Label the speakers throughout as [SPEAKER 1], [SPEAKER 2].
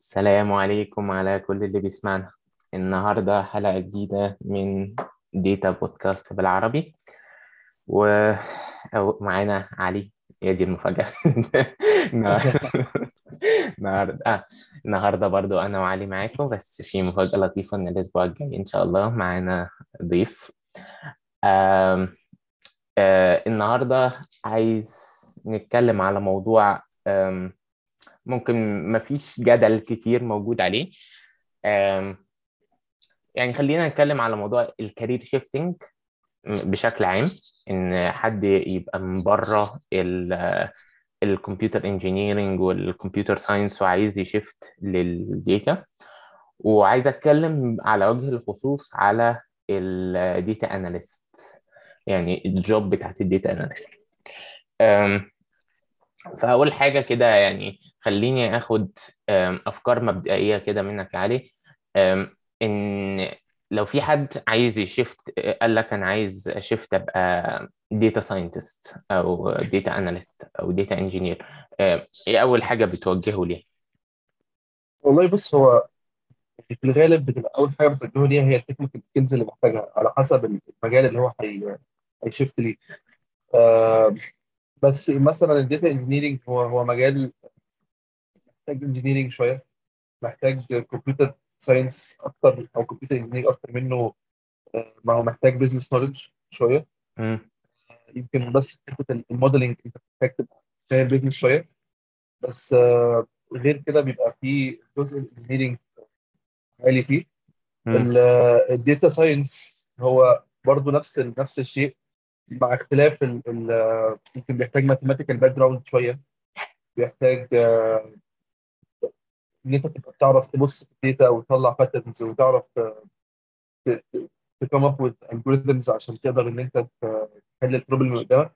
[SPEAKER 1] السلام عليكم على كل اللي بيسمعنا النهاردة حلقة جديدة من ديتا بودكاست بالعربي و أو معانا علي هي دي المفاجأة النهاردة النهاردة آه. النهاردة برضو أنا وعلي معاكم بس في مفاجأة لطيفة إن الأسبوع الجاي إن شاء الله معانا ضيف آم... آه النهاردة عايز نتكلم على موضوع آم... ممكن مفيش جدل كتير موجود عليه آم... يعني خلينا نتكلم على موضوع الكارير شيفتنج بشكل عام ان حد يبقى من بره الكمبيوتر انجينيرنج والكمبيوتر ساينس وعايز يشفت للديتا وعايز اتكلم على وجه الخصوص على الديتا اناليست يعني الجوب بتاعت الديتا اناليست فاول حاجه كده يعني خليني اخد افكار مبدئيه كده منك يا علي ان لو في حد عايز يشفت قال لك انا عايز اشفت ابقى داتا ساينتست او داتا اناليست او داتا انجينير ايه اول حاجه بتوجهه ليه
[SPEAKER 2] والله بص هو في الغالب بتبقى اول حاجه بتوجهه ليها هي التكنيكال سكيلز اللي محتاجها على حسب المجال اللي هو هي هيشفت ليه آه بس مثلا الداتا انجينيرنج هو هو مجال محتاج انجينيرنج شويه محتاج كمبيوتر ساينس اكتر او كمبيوتر انجينيرنج اكتر منه آه، ما هو محتاج بزنس نولج شويه
[SPEAKER 1] مم.
[SPEAKER 2] يمكن بس حته الموديلنج انت محتاج تبقى فاهم بزنس شويه بس آه، غير كده بيبقى في جزء الانجينيرنج عالي فيه
[SPEAKER 1] مم.
[SPEAKER 2] الداتا ساينس هو برضو نفس ال- نفس الشيء مع اختلاف ال ال يمكن بيحتاج ماثيماتيكال باك جراوند شويه بيحتاج آه، ان انت تبقى بتعرف تبص في الداتا وتطلع باترنز وتعرف تكم اب وذ الجوريزمز عشان تقدر ان انت ت- تحل البروبلم اللي قدامك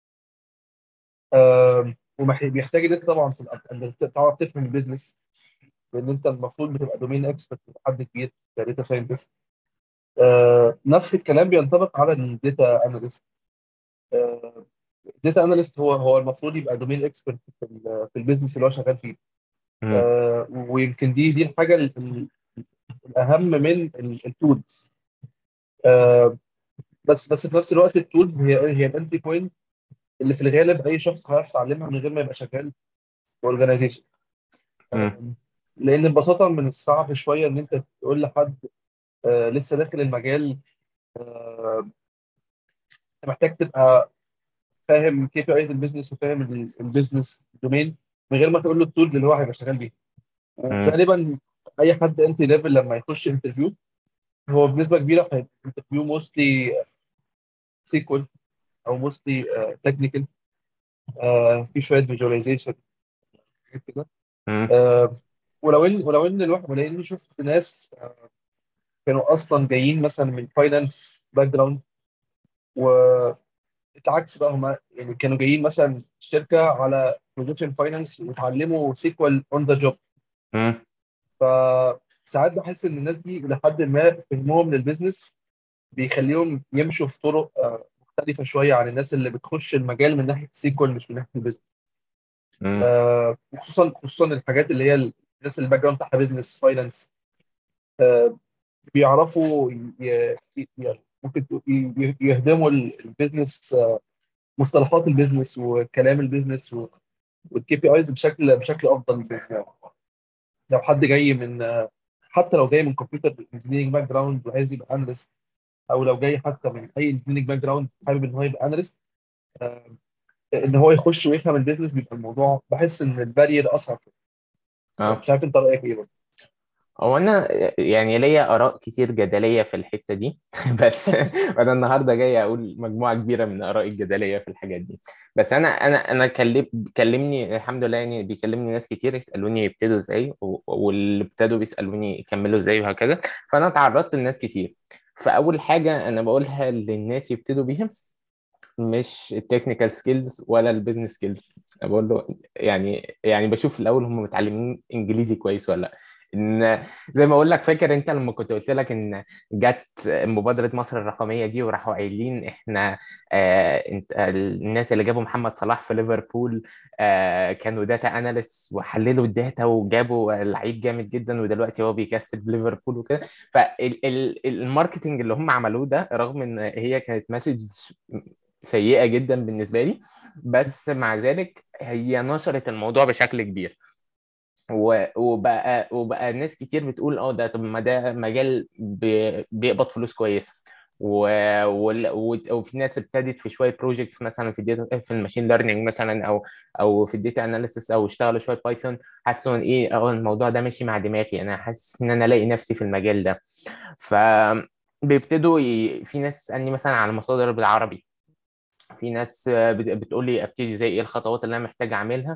[SPEAKER 2] آم، وبيحتاج ان انت طبعا تبقى إن أنت تعرف تفهم البيزنس لان انت المفروض بتبقى دومين اكسبرت حد كبير كداتا ساينتست نفس الكلام بينطبق على الداتا اناليست الداتا اناليست هو هو المفروض يبقى دومين اكسبرت في ال- في البيزنس اللي هو شغال فيه
[SPEAKER 1] مم.
[SPEAKER 2] آه، ويمكن دي دي الحاجه ال- ال- الاهم من التولز بس بس في نفس الوقت التولز هي هي الانتري بوينت اللي في الغالب اي شخص هيعرف يتعلمها من غير ما يبقى شغال في اورجانيزيشن
[SPEAKER 1] مم.
[SPEAKER 2] لان ببساطه من الصعب شويه ان انت تقول لحد آه، لسه داخل المجال آه، انت محتاج تبقى فاهم كي بي ايز البيزنس وفاهم ال- البيزنس دومين من غير ما تقول له التولز اللي هو هيبقى شغال بيها
[SPEAKER 1] مم.
[SPEAKER 2] وغالبا اي حد انتري ليفل لما يخش انترفيو هو بنسبه كبيره هيبقى انترفيو موستلي سيكوال او موستلي تكنيكال في شويه فيجواليزيشن كده
[SPEAKER 1] مم.
[SPEAKER 2] آه، ولو ان ولو ان الواحد ولو اني شفت ناس آه، كانوا اصلا جايين مثلا من فاينانس باك جراوند والعكس بقى هم يعني كانوا جايين مثلا شركه على بروجكشن فاينانس وتعلموا سيكوال اون ذا جوب
[SPEAKER 1] مم.
[SPEAKER 2] فساعات بحس ان الناس دي لحد ما فهمهم للبيزنس بيخليهم يمشوا في طرق آه، مختلفه شويه عن الناس اللي بتخش المجال من ناحيه السيكوال مش من ناحيه البيزنس
[SPEAKER 1] مم.
[SPEAKER 2] آه، وخصوصا خصوصا الحاجات اللي هي الناس اللي الباك جراوند بتاعها بيزنس فاينانس بيعرفوا ي- ي- ي- ممكن تقول ي- يهدموا البيزنس مصطلحات البيزنس وكلام البيزنس والكي بي ايز بشكل بشكل افضل لو حد جاي من حتى لو جاي من كمبيوتر انجينيرنج باك جراوند وعايز يبقى اناليست او لو جاي حتى من اي انجينيرنج باك جراوند حابب ان هو يبقى اناليست ان هو يخش ويفهم البيزنس بيبقى الموضوع بحس ان البارير اصعب
[SPEAKER 1] اه
[SPEAKER 2] مش عارف انت رايك ايه برضه
[SPEAKER 1] هو انا يعني ليا اراء كتير جدليه في الحته دي بس انا النهارده جاي اقول مجموعه كبيره من ارائي الجدليه في الحاجات دي بس انا انا انا كلم كلمني الحمد لله يعني بيكلمني ناس كتير يسالوني يبتدوا ازاي و- واللي ابتدوا بيسالوني يكملوا ازاي وهكذا فانا تعرضت لناس كتير فاول حاجه انا بقولها للناس يبتدوا بيها مش التكنيكال سكيلز ولا البيزنس سكيلز انا بقول له يعني يعني بشوف الاول هم متعلمين انجليزي كويس ولا لا ان زي ما اقول لك فاكر انت لما كنت قلت لك ان جت مبادره مصر الرقميه دي وراحوا قايلين احنا آه انت الناس اللي جابوا محمد صلاح في ليفربول آه كانوا داتا اناليست وحللوا الداتا وجابوا لعيب جامد جدا ودلوقتي هو بيكسب ليفربول وكده فالماركتنج اللي هم عملوه ده رغم ان هي كانت مسج سيئه جدا بالنسبه لي بس مع ذلك هي نشرت الموضوع بشكل كبير و- وبقى وبقى ناس كتير بتقول اه ده طب ما ده مجال بي- بيقبض فلوس كويسه و... وال- و... وفي ناس ابتدت في شويه بروجكتس مثلا في الداتا في الماشين ليرنينج مثلا او او في الداتا اناليسيس او اشتغلوا شويه بايثون حسوا ان ايه اه الموضوع ده ماشي مع دماغي انا حاسس ان انا الاقي نفسي في المجال ده ف بيبتدوا ي... في ناس تسالني مثلا على مصادر بالعربي في ناس بت- بتقول لي ابتدي زي ايه الخطوات اللي انا محتاج اعملها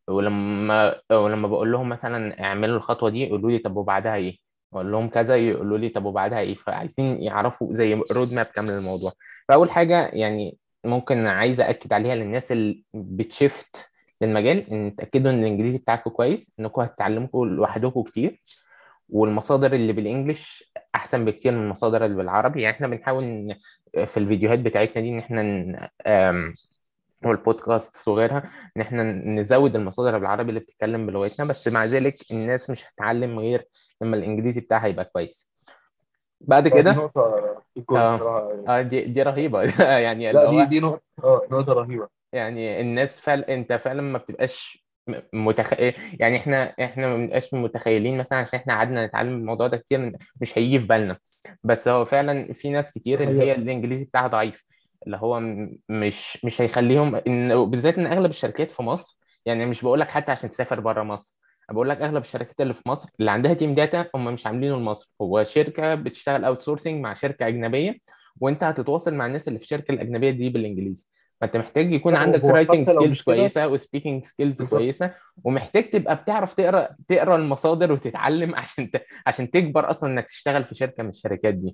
[SPEAKER 1] ولما ولما بقول لهم مثلا اعملوا الخطوه دي يقولوا لي طب وبعدها ايه اقول لهم كذا يقولوا لي طب وبعدها ايه فعايزين يعرفوا زي رود ماب كامل للموضوع فاول حاجه يعني ممكن عايز اكد عليها للناس اللي بتشفت للمجال ان تاكدوا ان الانجليزي بتاعكم كويس انكم هتتعلموا لوحدكم كتير والمصادر اللي بالانجلش احسن بكتير من المصادر اللي بالعربي يعني احنا بنحاول إن في الفيديوهات بتاعتنا دي ان احنا ن- آم، والبودكاست وغيرها ان احنا نزود المصادر بالعربي اللي بتتكلم بلغتنا بس مع ذلك الناس مش هتتعلم غير لما الانجليزي بتاعها يبقى كويس بعد
[SPEAKER 2] آه، دي
[SPEAKER 1] كده
[SPEAKER 2] نقطة في الكورس
[SPEAKER 1] اه
[SPEAKER 2] بصراحة يعني.
[SPEAKER 1] اه دي دي رهيبه يعني اللي
[SPEAKER 2] لا دي
[SPEAKER 1] هو
[SPEAKER 2] دي نقطة اه نقطة رهيبة
[SPEAKER 1] يعني الناس فعلا انت فعلا ما بتبقاش م- متخ... يعني احنا احنا ما بنبقاش متخيلين مثلا عشان احنا قعدنا نتعلم الموضوع ده كتير مش هيجي في بالنا بس هو فعلا في ناس
[SPEAKER 2] دي
[SPEAKER 1] كتير اللي هي
[SPEAKER 2] حقيقة
[SPEAKER 1] الانجليزي بتاعها ضعيف اللي هو م- مش مش هيخليهم ان بالذات ان اغلب الشركات في مصر يعني مش بقول لك حتى عشان تسافر بره مصر أنا بقول لك اغلب الشركات اللي في مصر اللي عندها تيم داتا هم مش عاملينه لمصر هو شركه بتشتغل اوت سورسنج مع شركه اجنبيه وانت هتتواصل مع الناس اللي في الشركه الاجنبيه دي بالانجليزي فانت محتاج يكون
[SPEAKER 2] لا
[SPEAKER 1] عندك
[SPEAKER 2] وهو
[SPEAKER 1] رايتنج
[SPEAKER 2] حتى لو
[SPEAKER 1] سكيلز
[SPEAKER 2] مش كده
[SPEAKER 1] كويسه وسبيكنج سكيلز
[SPEAKER 2] بالظبط
[SPEAKER 1] كويسه ومحتاج تبقى بتعرف تقرا تقرا المصادر وتتعلم عشان ت... عشان تكبر اصلا انك تشتغل في شركه من الشركات دي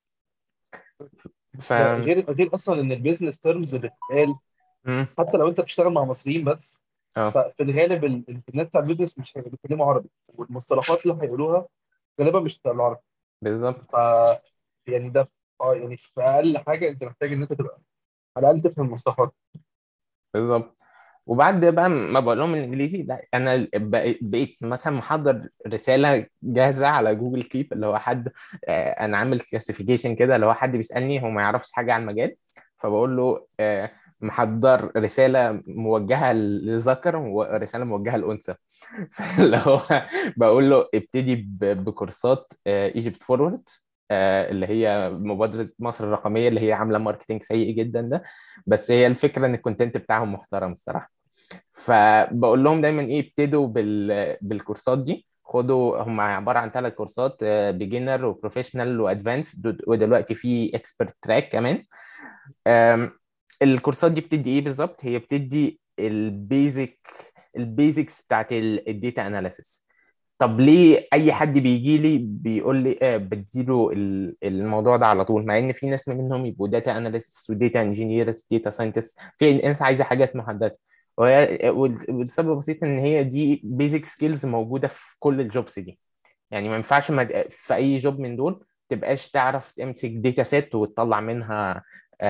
[SPEAKER 1] ف
[SPEAKER 2] لا غير غير اصلا ان البيزنس تيرمز اللي بتتقال
[SPEAKER 1] مم.
[SPEAKER 2] حتى لو انت بتشتغل مع مصريين بس
[SPEAKER 1] اه
[SPEAKER 2] ففي الغالب ال- ال- الناس بتاع البيزنس مش هيبقوا بيتكلموا عربي والمصطلحات اللي هيقولوها غالبا مش بتاع العربي
[SPEAKER 1] بالظبط
[SPEAKER 2] ف يعني ده اه يعني في اقل حاجه انت محتاج ان انت تبقى على الاقل تفهم المصطلحات
[SPEAKER 1] بالظبط وبعد بقى ما بقول لهم الانجليزي لا انا بقيت بقيت مثلا محضر رساله جاهزه على جوجل كيب اللي هو حد آه، انا عامل كلاسيفيكيشن كده اللي هو حد بيسالني هو ما يعرفش حاجه عن المجال فبقول له آه، محضر رساله موجهه للذكر ورساله موجهه للانثى فاللي هو بقول له ابتدي ب- بكورسات ايجيبت فورورد اللي هي مبادره مصر الرقميه اللي هي عامله ماركتنج سيء جدا ده بس هي الفكره ان الكونتنت بتاعهم محترم الصراحه فبقول لهم دايما ايه ابتدوا بال... بالكورسات دي خدوا هم عباره عن ثلاث كورسات بيجنر وبروفيشنال وادفانس ودلوقتي في اكسبرت تراك كمان أم، الكورسات دي بتدي ايه بالظبط هي بتدي البيزك البيزكس بتاعت الداتا اناليسيس طب ليه اي حد بيجي لي بيقول لي آه بديله ال- الموضوع ده على طول مع ان في ناس منهم يبقوا داتا اناليست وداتا انجينيرز داتا ساينتست في ناس عايزه حاجات محدده وهي وال- والسبب بسيط ان هي دي بيزك سكيلز موجوده في كل الجوبس دي يعني ما ينفعش مد- في اي جوب من دول تبقاش تعرف تمسك داتا سيت وتطلع منها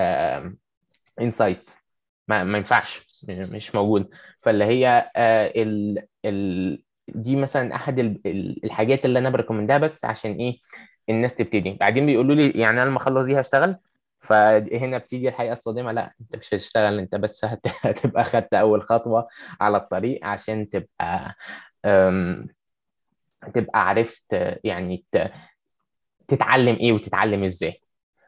[SPEAKER 1] انسايتس ما, ما ينفعش م- مش موجود فاللي هي آه، ال ال دي مثلا احد ال- ال- الحاجات اللي انا بريكومندها بس عشان ايه الناس تبتدي بعدين بيقولوا لي يعني انا لما اخلص دي هشتغل فهنا بتيجي الحقيقه الصادمه لا انت مش هتشتغل انت بس هت- هتبقى خدت اول خطوه على الطريق عشان تبقى أم، تبقى عرفت يعني ت- تتعلم ايه وتتعلم ازاي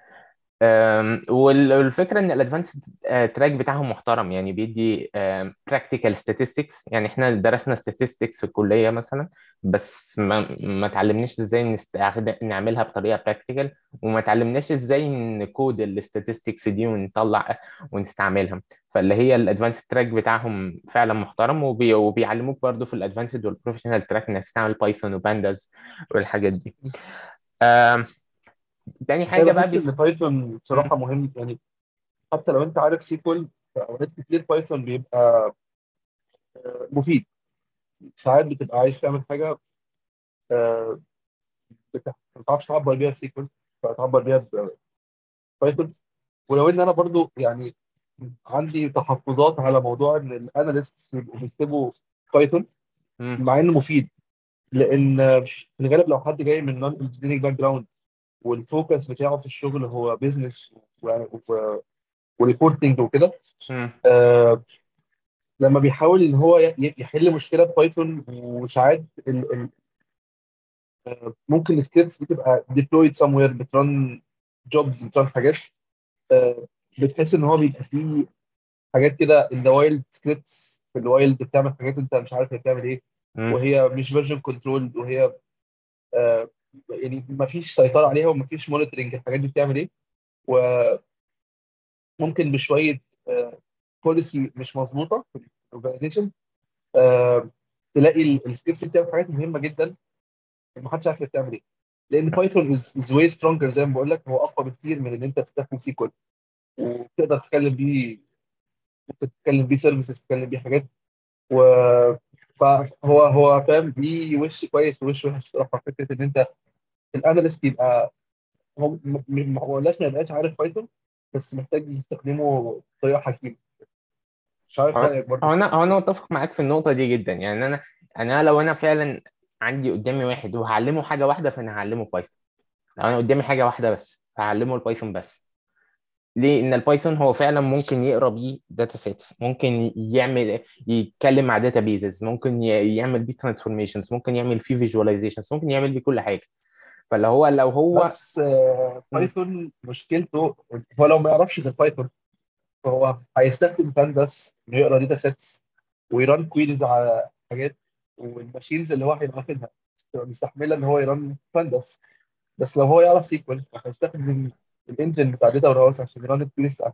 [SPEAKER 1] أم، وال- والفكره ان الادفانس تراك بتاعهم محترم يعني بيدي براكتيكال statistics يعني احنا درسنا statistics في الكليه مثلا بس ما ما اتعلمناش ازاي نستخدم نعملها بطريقه براكتيكال وما اتعلمناش ازاي نكود الستاتستكس دي ونطلع ونستعملها فاللي هي الادفانس تراك بتاعهم فعلا محترم وبي... وبيعلموك برضو في الادفانسد والبروفيشنال تراك انك تستعمل بايثون وبانداز والحاجات دي أم، تاني
[SPEAKER 2] انا
[SPEAKER 1] حاجه بقى
[SPEAKER 2] بحس
[SPEAKER 1] بيس...
[SPEAKER 2] ان بايثون
[SPEAKER 1] م-
[SPEAKER 2] بصراحه مهم يعني حتى لو انت عارف سيكوال في اوقات كتير بايثون بيبقى مفيد ساعات بتبقى عايز تعمل حاجه آه، بت- ما بتعرفش تعبر بيها بسيكول فتعبر بيها ببايثون ولو ان انا برضو يعني عندي تحفظات على موضوع ان الاناليست يبقوا بيكتبوا بايثون
[SPEAKER 1] مم.
[SPEAKER 2] مع انه مفيد لان في الغالب لو حد جاي من نون انجينيرنج باك جراوند والفوكس بتاعه في الشغل هو بيزنس وريبورتنج وكده
[SPEAKER 1] مم.
[SPEAKER 2] آه لما بيحاول ان هو ي- يحل مشكله ببايثون وساعات ال- ال- آه، ممكن السكريبتس دي تبقى deployed somewhere بترن جوبز بترن حاجات آه، بتحس ان هو بيبقى فيه حاجات كده in the wild scripts في الوايلد بتعمل حاجات انت مش عارف هي بتعمل ايه
[SPEAKER 1] مم.
[SPEAKER 2] وهي مش فيرجن كنترول وهي آه، يعني ما فيش سيطره عليها وما فيش مونيتورنج الحاجات دي بتعمل ايه وممكن بشويه بوليسي مش مظبوطه في الاورجنايزيشن تلاقي السكريبتس بتعمل حاجات مهمه جدا ما حدش عارف هي بتعمل ايه لان بايثون از واي سترونجر زي ما بقول لك هو اقوى بكتير من ان انت تستخدم سيكول وتقدر تتكلم بيه ممكن تتكلم بيه سيرفيسز تتكلم بيه حاجات و فهو هو فاهم ليه وش كويس ووش وحش صراحه فكره ان انت الاناليست يبقى هو م- م- ما بقولهاش ما يبقاش عارف بايثون بس محتاج يستخدمه بطريقه حكيمه مش عارف
[SPEAKER 1] هو
[SPEAKER 2] رايك
[SPEAKER 1] هو
[SPEAKER 2] برضه
[SPEAKER 1] انا هو انا متفق معاك في النقطه دي جدا يعني انا انا لو انا فعلا عندي قدامي واحد وهعلمه حاجه واحده فانا هعلمه بايثون لو انا قدامي حاجه واحده بس هعلمه البايثون بس ليه ان البايثون هو فعلا ممكن يقرا بيه داتا سيتس ممكن يعمل يتكلم مع داتا بيزز ممكن ي- يعمل بيه ترانسفورميشنز ممكن يعمل فيه فيجواليزيشنز ممكن يعمل بيه كل حاجه فاللي هو لو هو
[SPEAKER 2] بس آه،
[SPEAKER 1] مم.
[SPEAKER 2] بايثون مشكلته هو لو ما يعرفش غير بايثون فهو هيستخدم بانداس انه يقرا داتا سيتس ويران كويريز على حاجات والماشينز اللي هو هيبقى واخدها تبقى مستحمله ان هو يران بانداس بس لو هو يعرف سيكوال هيستخدم الانجن بتاع داتا وير عشان يران الكويريز بتاعته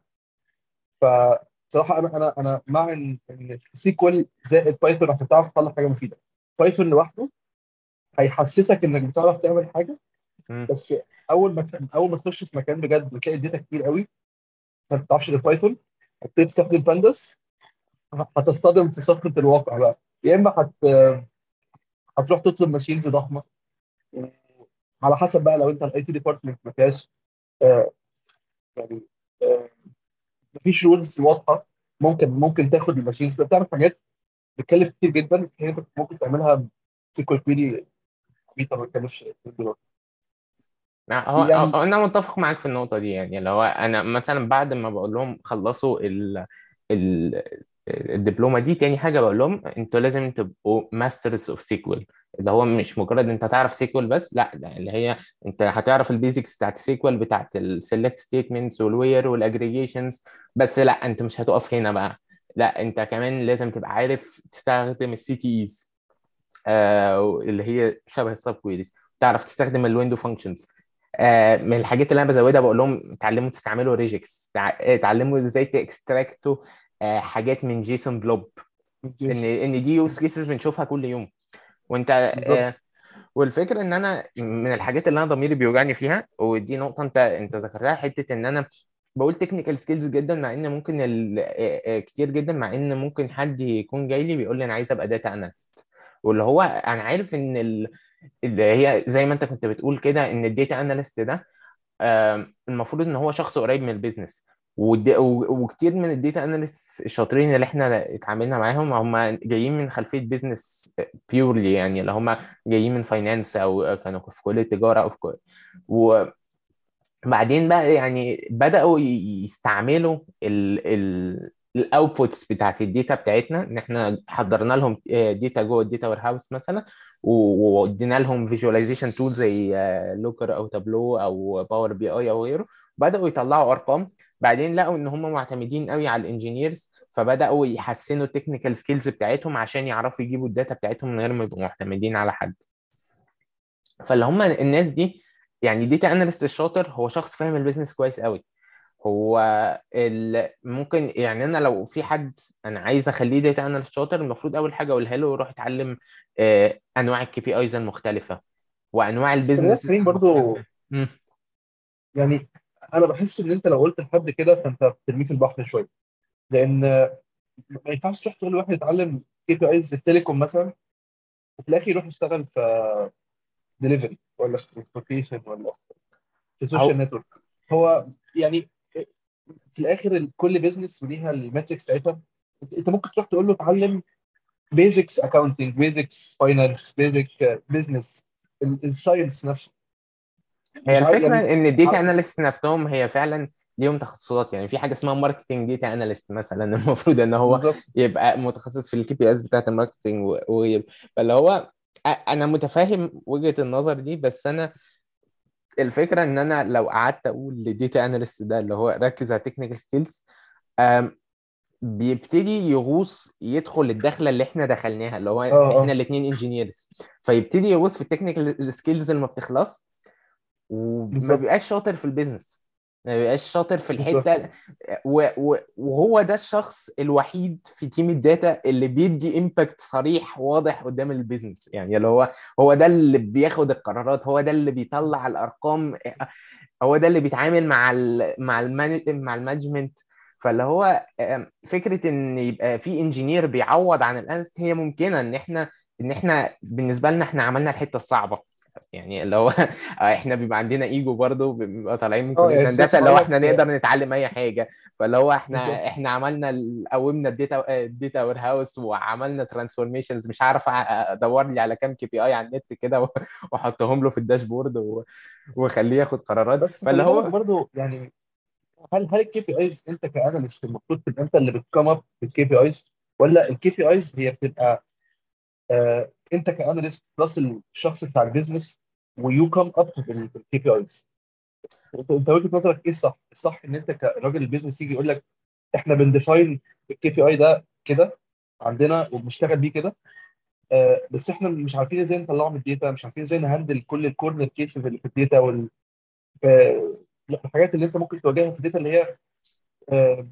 [SPEAKER 2] فبصراحه انا انا انا مع ان ان سيكوال زائد بايثون عشان تعرف تطلع حاجه مفيده بايثون لوحده هيحسسك انك بتعرف تعمل حاجه
[SPEAKER 1] مم.
[SPEAKER 2] بس اول ما اول ما تخش في مكان بجد وتلاقي الداتا كتير قوي ما بتعرفش غير بايثون هتبتدي تستخدم بانداس هتصطدم في صخرة الواقع بقى يا اما هت هتروح تطلب ماشينز ضخمه على حسب بقى لو انت الاي تي ديبارتمنت ما فيهاش آه، يعني آه، مفيش رولز واضحه ممكن ممكن تاخد الماشينز ده بتعمل حاجات بتكلف كتير جدا هي انت ممكن تعملها سيكوال كويري عبيطه ما بتكلفش دولار
[SPEAKER 1] لا، هو
[SPEAKER 2] يعني
[SPEAKER 1] هو انا متفق معاك في النقطه دي يعني لو انا مثلا بعد ما بقول لهم خلصوا ال ال الدبلومه دي تاني حاجه بقول لهم انتوا لازم تبقوا ماسترز اوف سيكوال اللي هو مش مجرد انت تعرف سيكوال بس لا ده اللي هي انت هتعرف البيزكس بتاعت السيكوال بتاعت السيلكت ستيتمنتس والوير والاجريجيشنز بس لا انت مش هتقف هنا بقى لا انت كمان لازم تبقى عارف تستخدم السي تي ايز اللي هي شبه السب كويريز تعرف تستخدم الويندو فانكشنز آه، من الحاجات اللي انا بزودها بقول لهم اتعلموا تستعملوا ريجكس اتعلموا ازاي تاكستراكتوا آه، حاجات من جيسون بلوب ان ان دي يوز كيسز بنشوفها كل يوم وانت
[SPEAKER 2] بالظبط
[SPEAKER 1] آه، والفكره ان انا من الحاجات اللي انا ضميري بيوجعني فيها ودي نقطه انت انت ذكرتها حته ان انا بقول تكنيكال سكيلز جدا مع ان ممكن ال... آه، آه، كتير جدا مع ان ممكن حد يكون جاي لي بيقول لي انا عايز ابقى داتا اناليست واللي هو انا عارف ان ال... اللي هي زي ما انت كنت بتقول كده ان الداتا اناليست ده آم، المفروض ان هو شخص قريب من البيزنس والد- و- وكتير من الداتا اناليست الشاطرين اللي احنا اتعاملنا معاهم هم جايين من خلفيه بيزنس بيورلي يعني اللي هم جايين من فاينانس او كانوا في كليه تجاره او في كل... وبعدين بقى يعني بداوا ي- يستعملوا الاوتبوتس بتاعت الداتا بتاعتنا ان احنا حضرنا لهم داتا جوه الداتا وير هاوس مثلا و- وادينا لهم فيجواليزيشن تول زي لوكر او تابلو او باور بي اي او غيره بداوا يطلعوا ارقام بعدين لقوا ان هم معتمدين قوي على الانجينيرز فبداوا يحسنوا التكنيكال سكيلز بتاعتهم عشان يعرفوا يجيبوا الداتا بتاعتهم من غير ما يبقوا معتمدين على حد فاللي هم الناس دي يعني داتا اناليست الشاطر هو شخص فاهم البيزنس كويس قوي هو ال... ممكن يعني انا لو في حد انا عايز اخليه داتا اناليست شاطر المفروض اول حاجه اقولها له يروح يتعلم آه، انواع الكي بي ايز المختلفه وانواع
[SPEAKER 2] بس خلينا
[SPEAKER 1] البيزنس
[SPEAKER 2] فاهمين برضو
[SPEAKER 1] مم.
[SPEAKER 2] يعني انا بحس ان انت لو قلت لحد كده فانت بترميه في البحر شويه لان ما ينفعش تروح تقول لواحد يتعلم كي بي ايز التليكوم مثلا وفي الاخر يروح يشتغل في ديليفري ولا في ترانسبورتيشن ولا في
[SPEAKER 1] او
[SPEAKER 2] سوشيال نتورك هو يعني في الاخر ال- كل بيزنس وليها الماتريكس بتاعتها انت أنت ممكن تروح تقول له اتعلم بيزكس اكاونتنج بيزكس فاينانس بيزك بزنس الساينس نفسه
[SPEAKER 1] هي
[SPEAKER 2] مش عارف
[SPEAKER 1] الفكره
[SPEAKER 2] يعني
[SPEAKER 1] ان الديتا
[SPEAKER 2] ع-
[SPEAKER 1] اناليست نفسهم هي فعلا ليهم تخصصات يعني في حاجه اسمها ماركتنج ديتا اناليست مثلا المفروض ان هو
[SPEAKER 2] بالظبط
[SPEAKER 1] يبقى متخصص في الكي بي اس بتاعت الماركتنج و- وغيره فاللي هو أ- انا متفاهم وجهه النظر دي بس انا الفكره ان انا لو قعدت اقول للديتا اناليست ده اللي هو ركز على تكنيكال سكيلز بيبتدي يغوص يدخل الدخله اللي احنا دخلناها اللي هو
[SPEAKER 2] اه
[SPEAKER 1] احنا
[SPEAKER 2] اه
[SPEAKER 1] الاثنين انجينيرز فيبتدي يغوص في التكنيكال سكيلز اللي ما بتخلص وما
[SPEAKER 2] بالظبط
[SPEAKER 1] بيبقاش شاطر في البيزنس ما بيبقاش شاطر في
[SPEAKER 2] بالظبط
[SPEAKER 1] الحته و... و... وهو ده الشخص الوحيد في تيم الداتا اللي بيدي امباكت صريح واضح قدام البيزنس يعني اللي هو هو ده اللي بياخد القرارات هو ده اللي بيطلع الارقام هو ده اللي بيتعامل مع ال مع المان مع المانجمنت فاللي هو آم، فكره ان يبقى في انجينير بيعوض عن الانست هي ممكنه ان احنا ان احنا بالنسبه لنا احنا عملنا الحته الصعبه يعني اللي هو احنا بيبقى عندنا ايجو برضه بيبقى طالعين من
[SPEAKER 2] اه
[SPEAKER 1] كليه
[SPEAKER 2] يعني كنت
[SPEAKER 1] هندسه اللي هو
[SPEAKER 2] هقول
[SPEAKER 1] احنا
[SPEAKER 2] لك
[SPEAKER 1] نقدر نتعلم اي حاجه فاللي هو
[SPEAKER 2] بالظبط
[SPEAKER 1] احنا احنا عملنا ال- قومنا الداتا الداتا وير هاوس وعملنا ترانسفورميشنز مش عارف أ- ادور لي على كام كي بي اي على النت كده و- واحطهم له في الداشبورد و- واخليه ياخد قرارات
[SPEAKER 2] بس
[SPEAKER 1] فاللي
[SPEAKER 2] خلي بالك
[SPEAKER 1] هو
[SPEAKER 2] برضو يعني هل هل الكي بي ايز انت كاناليست المفروض تبقى انت اللي بتكم اب بالكي بي ايز ولا الكي بي ايز هي بتبقى آه انت كاناليست بلس الشخص بتاع البيزنس ويو كم اب بالكي بي ايز انت انت وجهه نظرك ايه الصح؟ الصح ان انت كراجل البيزنس يجي يقول لك احنا بنديفاين الكي بي اي ده كده عندنا وبنشتغل بيه كده آه بس احنا مش عارفين ازاي نطلعه من الداتا مش عارفين ازاي نهندل كل الكورنر كيسز اللي في الداتا وال آه، الحاجات اللي انت ممكن تواجهها في الداتا اللي هي آه،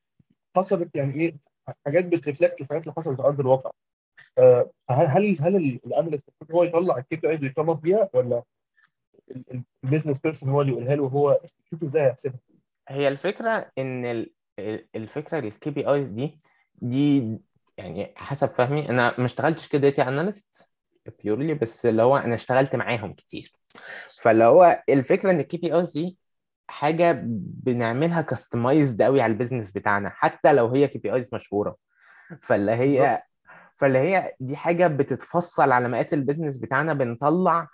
[SPEAKER 2] حصلت يعني ايه حاجات بترفلكت الحاجات اللي حصلت على ارض الواقع آه، هل هل هل الاناليست المفروض هو يطلع الكي بي ايز ويكم اب بيها ولا البيزنس بيرسون هو اللي يقولها له وهو يشوف ازاي هيحسبها
[SPEAKER 1] هي الفكره ان ال- ال- الفكره الكي بي ايز دي دي يعني حسب فهمي انا ما اشتغلتش كداتا اناليست بيورلي بس اللي هو انا اشتغلت معاهم كتير فاللي هو الفكره ان الكي بي ايز دي حاجه بنعملها كاستمايزد قوي على البيزنس بتاعنا حتى لو هي كي بي ايز مشهوره فاللي
[SPEAKER 2] بالظبط
[SPEAKER 1] هي فاللي هي دي حاجه بتتفصل على مقاس البيزنس بتاعنا بنطلع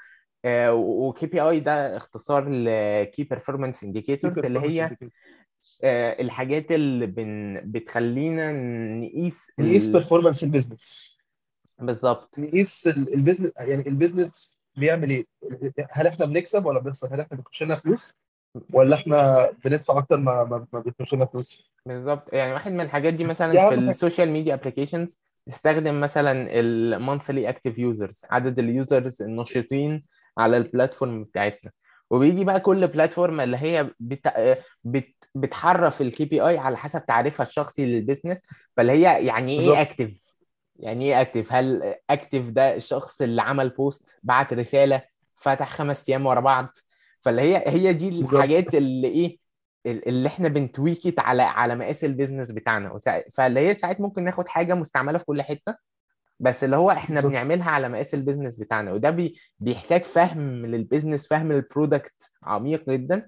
[SPEAKER 1] وكي بي اي ده اختصار لكي بيرفورمانس
[SPEAKER 2] كي
[SPEAKER 1] انديكيتورز اللي
[SPEAKER 2] بيرفورمانس
[SPEAKER 1] هي
[SPEAKER 2] انديكيتور
[SPEAKER 1] آه، الحاجات اللي بن بتخلينا نقيس
[SPEAKER 2] نقيس
[SPEAKER 1] ال...
[SPEAKER 2] بيرفورمانس البيزنس
[SPEAKER 1] بالظبط
[SPEAKER 2] نقيس ال- البيزنس يعني البيزنس بيعمل ايه هل احنا بنكسب ولا بنخسر هل احنا بيخش لنا فلوس ولا احنا بندفع اكتر ما ما ما بيخش لنا فلوس
[SPEAKER 1] بالظبط يعني واحد من الحاجات دي مثلا
[SPEAKER 2] دي
[SPEAKER 1] في
[SPEAKER 2] اهم حاجه
[SPEAKER 1] السوشيال ميديا ابلكيشنز تستخدم مثلا المونثلي اكتيف يوزرز عدد اليوزرز النشطين على البلاتفورم بتاعتنا وبيجي بقى كل بلاتفورم اللي هي بت... بت... بتحرف الكي بي اي على حسب تعريفها الشخصي للبيزنس فاللي هي يعني ايه
[SPEAKER 2] بالظبط
[SPEAKER 1] اكتيف يعني ايه اكتيف هل اكتيف ده الشخص اللي عمل بوست بعت رسالة فتح خمس ايام ورا بعض فاللي هي هي دي
[SPEAKER 2] بالظبط
[SPEAKER 1] الحاجات اللي ايه ال- اللي احنا بنتويكت على على مقاس البيزنس بتاعنا وسا- فاللي هي ساعات ممكن ناخد حاجه مستعمله في كل حته بس اللي هو احنا
[SPEAKER 2] بالظبط
[SPEAKER 1] بنعملها على مقاس البيزنس بتاعنا وده بي بيحتاج فهم للبيزنس فهم للبرودكت عميق جدا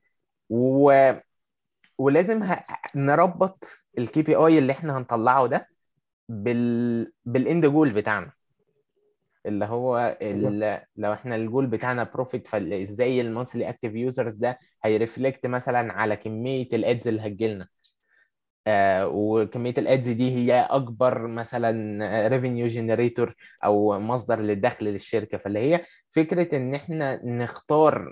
[SPEAKER 1] و... ولازم ه... نربط الكي بي اي اللي احنا هنطلعه ده بال بالاند جول بتاعنا اللي هو
[SPEAKER 2] بالظبط
[SPEAKER 1] ال... لو احنا الجول بتاعنا بروفيت فازاي المونثلي اكتيف يوزرز ده هيرفلكت مثلا على كميه الادز اللي هتجيلنا آه، وكميه الادز دي هي اكبر مثلا ريفينيو جنريتور او مصدر للدخل للشركه فاللي هي فكره ان احنا نختار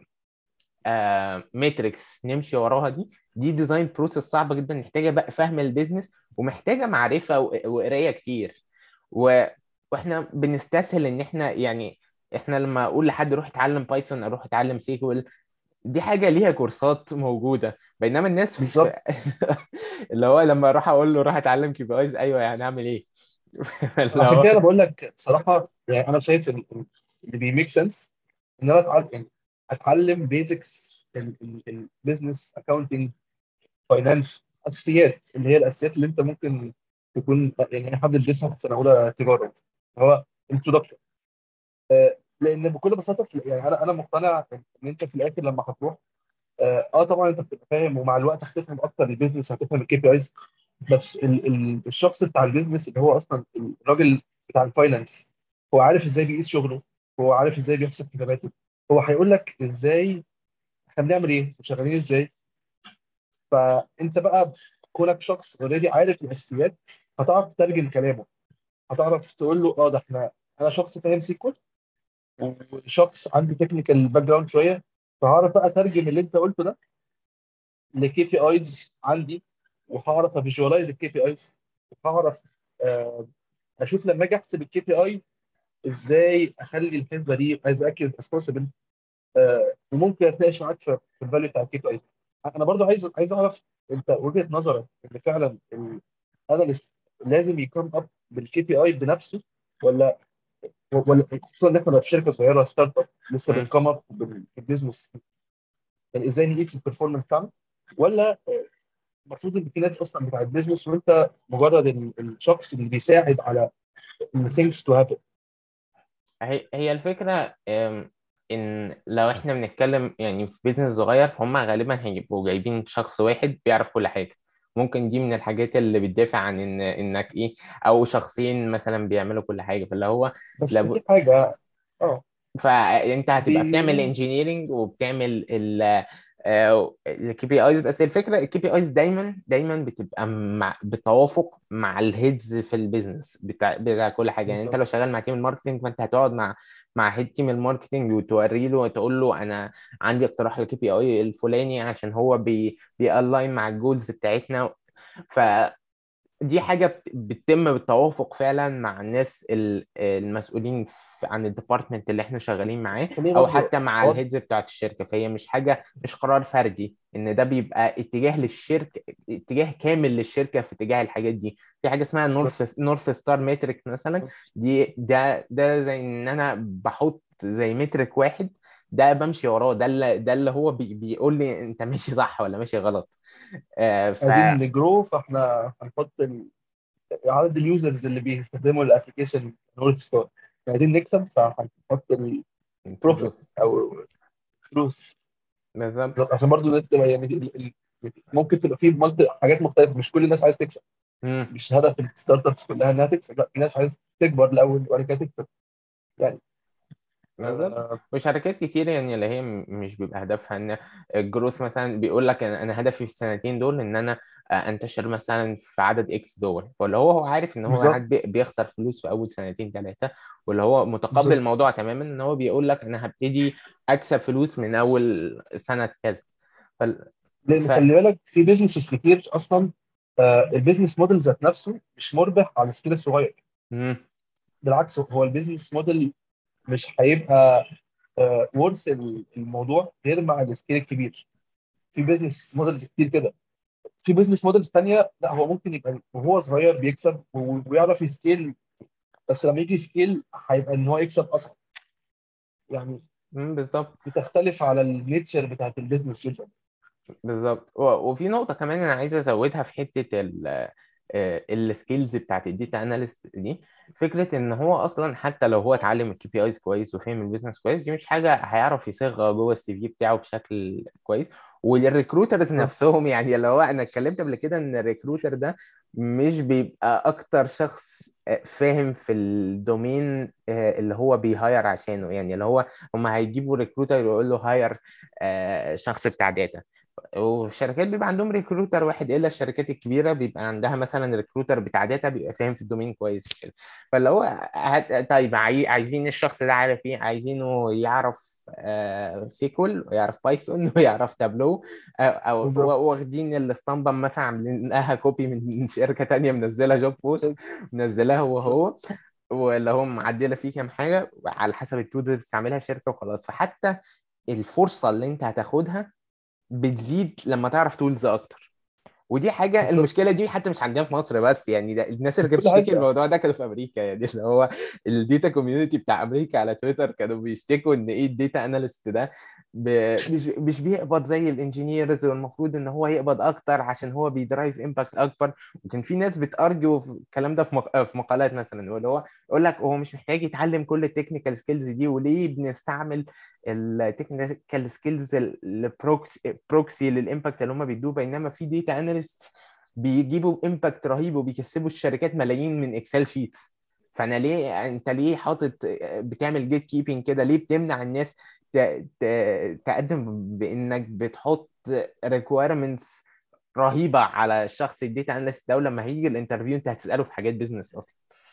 [SPEAKER 1] ماتريكس نمشي وراها دي دي ديزاين بروسيس صعبه جدا محتاجه بقى فهم البيزنس ومحتاجه معرفه و- وقرايه كتير و... واحنا بنستسهل ان احنا يعني احنا لما اقول لحد روح اتعلم بايثون اروح اتعلم سيكوال دي حاجه ليها كورسات موجوده بينما الناس في
[SPEAKER 2] بالظبط
[SPEAKER 1] اللي هو لما اروح اقول له روح اتعلم كي بي ايز ايوه يعني اعمل ايه اللي
[SPEAKER 2] عشان
[SPEAKER 1] هو
[SPEAKER 2] كده انا بقول لك بصراحه يعني انا شايف ال- ال- اللي بيميك سنس ان انا اتعلم يعني اتعلم بيزكس البيزنس اكاونتنج فاينانس اساسيات اللي هي الاساسيات اللي انت ممكن تكون يعني اي حد بيدرسها في سنه اولى تجاره هو انتروداكشن لان بكل بساطه في يعني انا انا مقتنع ان انت في الاخر لما هتروح اه آه طبعا انت بتبقى فاهم ومع الوقت هتفهم اكتر البيزنس وهتفهم الكي بي ايز بس ال ال الشخص بتاع البيزنس اللي هو اصلا الراجل بتاع الفاينانس هو عارف ازاي بيقيس شغله هو عارف ازاي بيحسب حساباته هو هيقول لك ازاي احنا بنعمل ايه وشغالين ازاي فانت بقى كونك شخص اوريدي عارف الاساسيات هتعرف تترجم كلامه هتعرف تقول له اه ده احنا انا شخص فاهم سيكوال وشخص عندي تكنيكال باك جراوند شويه فهعرف بقى اترجم اللي انت قلته ده لكي بي ايز عندي وهعرف افيجواليز الكي بي ايز وهعرف آه، اشوف لما اجي احسب الكي بي اي ازاي اخلي الحسبه دي از اكيوريت از بوسيبل وممكن اتناقش معاك في في الفاليو بتاع الكي بي ايز انا برضو عايز عايز اعرف انت وجهه نظرك ان فعلا الاناليست لازم يكون اب بالكي بي اي بنفسه ولا ولا خصوصا ان احنا لو في شركه صغيره ستارت اب لسه
[SPEAKER 1] مم.
[SPEAKER 2] بنكم اب بالبيزنس يعني ازاي نقيس البرفورمانس بتاعنا ولا المفروض ان في ناس اصلا بتاعت بيزنس وانت مجرد ال- الشخص اللي بيساعد على ان things to happen
[SPEAKER 1] هي هي الفكرة أم، إن لو إحنا بنتكلم يعني في بيزنس صغير فهم غالبا هيبقوا جايبين شخص واحد بيعرف كل حاجة ممكن دي من الحاجات اللي بتدافع عن إن إنك إيه أو شخصين مثلا بيعملوا كل حاجة فاللي هو
[SPEAKER 2] بس
[SPEAKER 1] لاب-
[SPEAKER 2] في حاجه اه
[SPEAKER 1] فانت هتبقى
[SPEAKER 2] دي
[SPEAKER 1] بتعمل انجينيرنج وبتعمل ال الكي بي ايز بس الفكره الكي بي ايز دايما دايما بتبقى مع بالتوافق مع الهيدز في البيزنس بتاع بتاع كل حاجه يعني انت
[SPEAKER 2] بالظبط
[SPEAKER 1] لو شغال مع تيم الماركتنج فانت هتقعد مع مع هيد تيم الماركتنج وتوري له وتقول له انا عندي اقتراح للكي بي اي الفلاني عشان هو بي بيالاين مع الجولز بتاعتنا ف دي حاجة بت- بتتم بالتوافق فعلا مع الناس ال- المسؤولين في- عن الديبارتمنت اللي احنا شغالين معاه
[SPEAKER 2] بس خليني
[SPEAKER 1] او
[SPEAKER 2] برضو
[SPEAKER 1] حتى مع
[SPEAKER 2] أوضح
[SPEAKER 1] الهيدز بتاعت الشركة فهي مش حاجة مش قرار فردي ان ده بيبقى اتجاه للشركة اتجاه كامل للشركة في اتجاه الحاجات دي في حاجة اسمها
[SPEAKER 2] بالظبط
[SPEAKER 1] نورث نورث ستار متريك مثلا دي ده ده زي ان انا بحط زي مترك واحد ده بمشي وراه ده اللي ده اللي هو بي بيقول لي انت ماشي صح ولا ماشي غلط آه ف
[SPEAKER 2] عايزين نجرو فاحنا هنحط ال- عدد اليوزرز اللي بيستخدموا الابلكيشن نورث ستار عايزين نكسب فهنحط البروفيت
[SPEAKER 1] فلوس
[SPEAKER 2] او فلوس
[SPEAKER 1] بالظبط
[SPEAKER 2] بالظبط عشان برضو الناس تبقى يعني ال- ال- ممكن تبقى في مالتي حاجات مختلفه مش كل الناس عايز تكسب
[SPEAKER 1] مم.
[SPEAKER 2] مش هدف الستارت ابس كلها انها تكسب لا في ناس عايز تكبر الاول وبعد كده تكسب يعني
[SPEAKER 1] بالظبط
[SPEAKER 2] آه
[SPEAKER 1] وشركات كتير يعني اللي هي م- مش بيبقى هدفها ان الجروث مثلا بيقول لك انا أنا هدفي في السنتين دول ان انا آه، انتشر مثلا في عدد اكس دول فاللي هو هو عارف ان هو
[SPEAKER 2] بالظبط
[SPEAKER 1] قاعد بي- بيخسر فلوس في اول سنتين ثلاثه واللي هو متقبل
[SPEAKER 2] بالظبط
[SPEAKER 1] الموضوع تماما ان هو بيقول لك انا هبتدي اكسب فلوس من اول سنه كذا فال...
[SPEAKER 2] لان
[SPEAKER 1] ف
[SPEAKER 2] خلي بالك في بيزنسز كتير اصلا آه البيزنس موديل ذات نفسه مش مربح على السكيل الصغير
[SPEAKER 1] مم.
[SPEAKER 2] بالعكس هو البيزنس موديل مش هيبقى آه ورث الموضوع غير مع السكيل الكبير في بيزنس موديلز كتير كده في بيزنس موديلز تانية لا هو ممكن يبقى وهو صغير بيكسب و- ويعرف يسكيل بس لما يجي يسكيل هيبقى ان هو يكسب اصعب يعني
[SPEAKER 1] مم، بالظبط
[SPEAKER 2] بتختلف على النيتشر بتاعت البيزنس جدا
[SPEAKER 1] بالظبط و- وفي نقطة كمان أنا عايز أزودها في حتة ال السكيلز بتاعت الداتا اناليست دي فكرة إن هو أصلا حتى لو هو اتعلم الكي بي ايز كويس وفهم البيزنس كويس دي مش حاجة هيعرف يصيغها جوه السي في بتاعه بشكل كويس والريكروترز
[SPEAKER 2] بالظبط
[SPEAKER 1] نفسهم يعني اللي هو أنا اتكلمت قبل كده إن الريكروتر ده مش بيبقى أكتر شخص آه، فاهم في الدومين آه، اللي هو بيهاير عشانه يعني اللي هو هم هيجيبوا ريكروتر يقول له هاير شخص بتاع داتا والشركات بيبقى عندهم ريكروتر واحد الا الشركات الكبيره بيبقى عندها مثلا ريكروتر بتاع داتا بيبقى فاهم في الدومين كويس كده فاللي هو هت... طيب عاي... عايزين الشخص ده عارف ايه عايزينه يعرف آه سيكول ويعرف بايثون ويعرف تابلو آه او
[SPEAKER 2] بالظبط
[SPEAKER 1] و- واخدين الاسطمبه مثلا عاملينها كوبي من شركه تانية منزله جوب بوست منزلها هو هو واللي هو معدله فيه كام حاجه على حسب التولز اللي بتستعملها الشركه وخلاص فحتى الفرصه اللي انت هتاخدها بتزيد لما تعرف تولز اكتر ودي حاجه
[SPEAKER 2] بالظبط
[SPEAKER 1] المشكله دي حتى مش عندنا في مصر بس يعني ده الناس اللي
[SPEAKER 2] في
[SPEAKER 1] كانت
[SPEAKER 2] كل
[SPEAKER 1] بتشتكي
[SPEAKER 2] حته
[SPEAKER 1] الموضوع ده كانوا في امريكا يعني اللي هو الداتا كوميونتي بتاع امريكا على تويتر كانوا بيشتكوا ان ايه الداتا اناليست ده ب... مش مش بيقبض زي الانجينيرز والمفروض ان هو يقبض اكتر عشان هو بيدرايف امباكت اكبر وكان في ناس بتارجو في الكلام ده في, مق... في مقالات مثلا اللي هو يقول لك هو مش محتاج يتعلم كل التكنيكال سكيلز دي وليه بنستعمل التكنيكال سكيلز البروكسي للامباكت اللي هم بيدوه بينما في داتا اناليست بيجيبوا امباكت رهيب وبيكسبوا الشركات ملايين من اكسل شيتس فانا ليه انت ليه حاطط بتعمل جيت كيبنج كده ليه بتمنع الناس ت... ت... تقدم بانك بتحط ريكويرمنتس رهيبه على الشخص الداتا اناليست ده ولما هيجي الانترفيو انت هتساله في حاجات بيزنس اصلا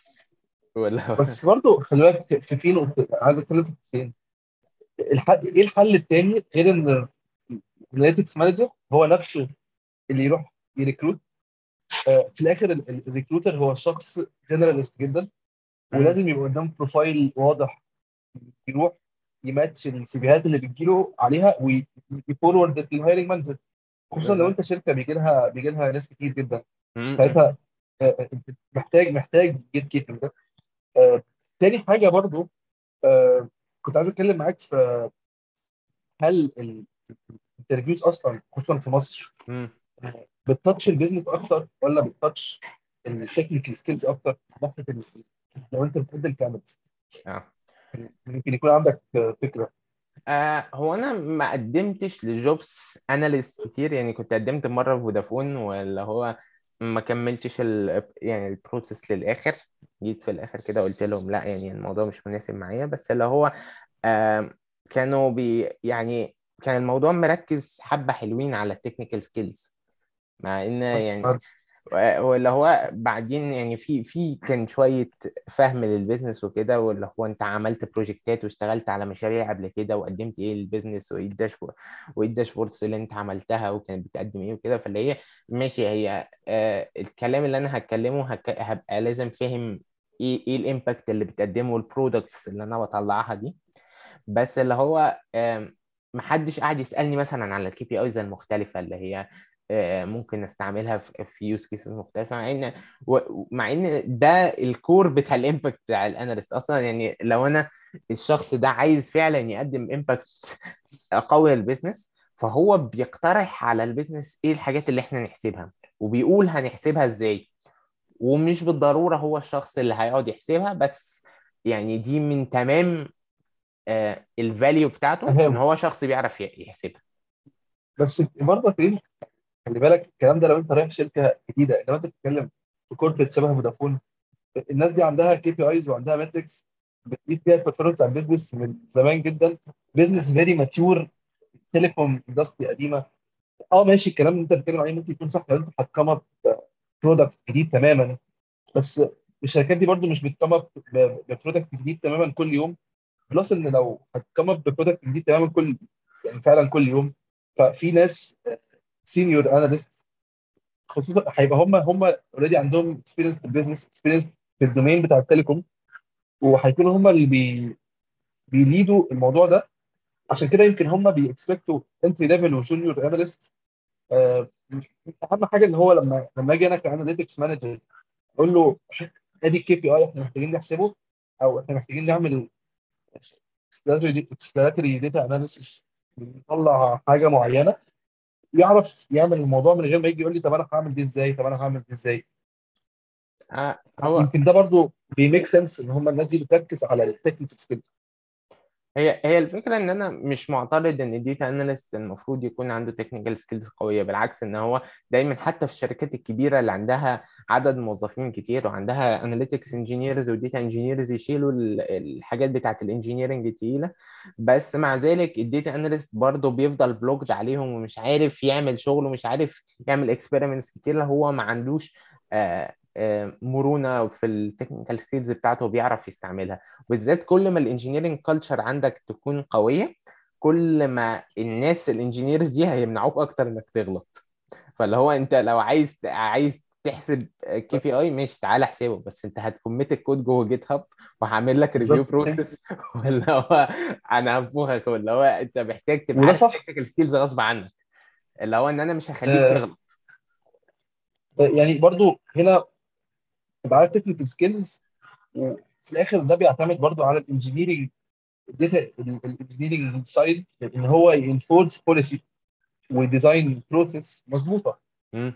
[SPEAKER 1] ولا
[SPEAKER 2] بس برضه خلي بالك في في نقطه عايز اتكلم في فين الحل ايه الحل التاني غير ان الاناليتكس مانجر هو نفسه اللي يروح يريكروت آه، في الاخر ال- ال- الريكروتر هو شخص جنراليست جدا
[SPEAKER 1] مم.
[SPEAKER 2] ولازم يبقى قدام بروفايل واضح يروح يماتش السيفيهات اللي بتجيله عليها ويفورورد للهايرنج مانجر خصوصا لو
[SPEAKER 1] بالظبط
[SPEAKER 2] انت شركه بيجي لها بيجي لها ناس كتير جدا
[SPEAKER 1] مم.
[SPEAKER 2] ساعتها آه، آه، انت محتاج محتاج جيت كيبنج ده آه، تاني حاجه برضو آه، كنت عايز اتكلم معاك في هل الانترفيوز اصلا خصوصا في مصر
[SPEAKER 1] مم.
[SPEAKER 2] بتتاتش البيزنس اكتر ولا بتتاتش التكنيكال سكيلز اكتر ناحيه ال- لو انت بتقدم كاناليست
[SPEAKER 1] اه
[SPEAKER 2] يمكن يكون عندك آه، فكره
[SPEAKER 1] آه هو انا ما قدمتش لجوبس اناليست كتير يعني كنت قدمت مره في فودافون ولا هو ما كملتش ال يعني البروسيس للاخر جيت في الاخر كده قلت لهم لا يعني الموضوع مش مناسب معايا بس اللي هو آه كانوا بي يعني كان الموضوع مركز حبة حلوين على التكنيكال سكيلز مع ان يعني واللي هو بعدين يعني في في كان شويه فهم للبيزنس وكده واللي هو انت عملت بروجكتات واشتغلت على مشاريع قبل كده وقدمت ايه للبيزنس وايه الداشبورد وايه الداشبوردز اللي انت عملتها وكانت بتقدم ايه وكده فاللي هي ماشي هي آه الكلام اللي انا هتكلمه هك... هبقى لازم فاهم ايه ايه الامباكت اللي بتقدمه البرودكتس اللي انا بطلعها دي بس اللي هو آم، محدش قاعد يسالني مثلا على الكي بي ايز المختلفه اللي هي آه، ممكن نستعملها في في يوز كيسز مختلفه مع ان و- مع ان ده الكور بتاع الامباكت بتاع الاناليست اصلا يعني لو انا الشخص ده عايز فعلا يقدم امباكت قوي للبيزنس فهو بيقترح على البيزنس ايه الحاجات اللي احنا نحسبها وبيقول هنحسبها ازاي ومش بالضروره هو الشخص اللي هيقعد يحسبها بس يعني دي من تمام الفاليو بتاعته ان
[SPEAKER 2] فاهم
[SPEAKER 1] هو شخص بيعرف يحسبها
[SPEAKER 2] بس برضه ايه خلي بالك الكلام ده لو انت رايح شركه جديده لو انت بتتكلم في كوربريت شبه فودافون الناس دي عندها كي بي ايز وعندها ماتريكس بتقيس بيها البرفورمانس على البيزنس من زمان جدا بيزنس فيري ماتيور تيليكوم اندستري قديمه اه ماشي الكلام اللي انت بتتكلم عليه ممكن يكون صح لو انت هتكم اب برودكت جديد تماما بس الشركات دي برضو مش بتكم اب ببرودكت جديد تماما كل يوم بلس ان لو هتكم اب ببرودكت جديد تماما كل يعني فعلا كل يوم ففي ناس سينيور اناليست خصوصا هيبقى هم هم اوريدي عندهم اكسبيرينس في البيزنس اكسبيرينس في الدومين بتاع التليكوم وهيكونوا هم اللي بي بيليدوا الموضوع ده عشان كده يمكن هم بيكسبكتوا انتري ليفل وجونيور اناليست اهم حاجه ان هو لما لما اجي انا كاناليتكس مانجر اقول له ادي الكي بي اي احنا محتاجين نحسبه او احنا محتاجين نعمل اكسبلاتوري داتا اناليسيس نطلع حاجه معينه يعرف يعمل الموضوع من غير ما يجي يقول لي طب انا هعمل دي ازاي طب انا هعمل دي ازاي
[SPEAKER 1] آه، هو
[SPEAKER 2] يمكن ده برضو بيميك سنس ان هم الناس دي بتركز على التكنيكال سكيلز
[SPEAKER 1] هي هي الفكره ان انا مش معترض ان الديتا اناليست المفروض يكون عنده تكنيكال سكيلز قويه بالعكس ان هو دايما حتى في الشركات الكبيره اللي عندها عدد موظفين كتير وعندها اناليتكس انجينيرز وديتا انجينيرز يشيلوا ال- الحاجات بتاعه الانجينيرنج التقيله بس مع ذلك الديتا اناليست برضه بيفضل بلوكد عليهم ومش عارف يعمل شغل ومش عارف يعمل اكسبيرمنتس كتير هو ما عندوش آه، آه، مرونه في التكنيكال سكيلز بتاعته بيعرف يستعملها بالذات كل ما الانجينيرنج كلتشر عندك تكون قويه كل ما الناس الانجينيرز دي هيمنعوك اكتر انك تغلط فاللي هو انت لو عايز عايز تحسب كي بي اي ماشي تعالى احسبه بس انت هتكمت الكود جوه جيت هاب وهعمل لك ريفيو
[SPEAKER 2] بالظبط
[SPEAKER 1] بروسيس ولا هو انا هنفوخك ولا هو انت محتاج تبقى
[SPEAKER 2] وده
[SPEAKER 1] عارف
[SPEAKER 2] صح
[SPEAKER 1] تكنيكال سكيلز غصب عنك اللي هو ان انا مش هخليك
[SPEAKER 2] آه،
[SPEAKER 1] تغلط
[SPEAKER 2] يعني برضو هنا تبقى عارف تكنيكال سكيلز وفي الاخر ده بيعتمد برضو على الانجينيرنج الداتا الانجينيرنج سايد ان هو ينفورس بوليسي وديزاين بروسيس مظبوطه
[SPEAKER 1] مم.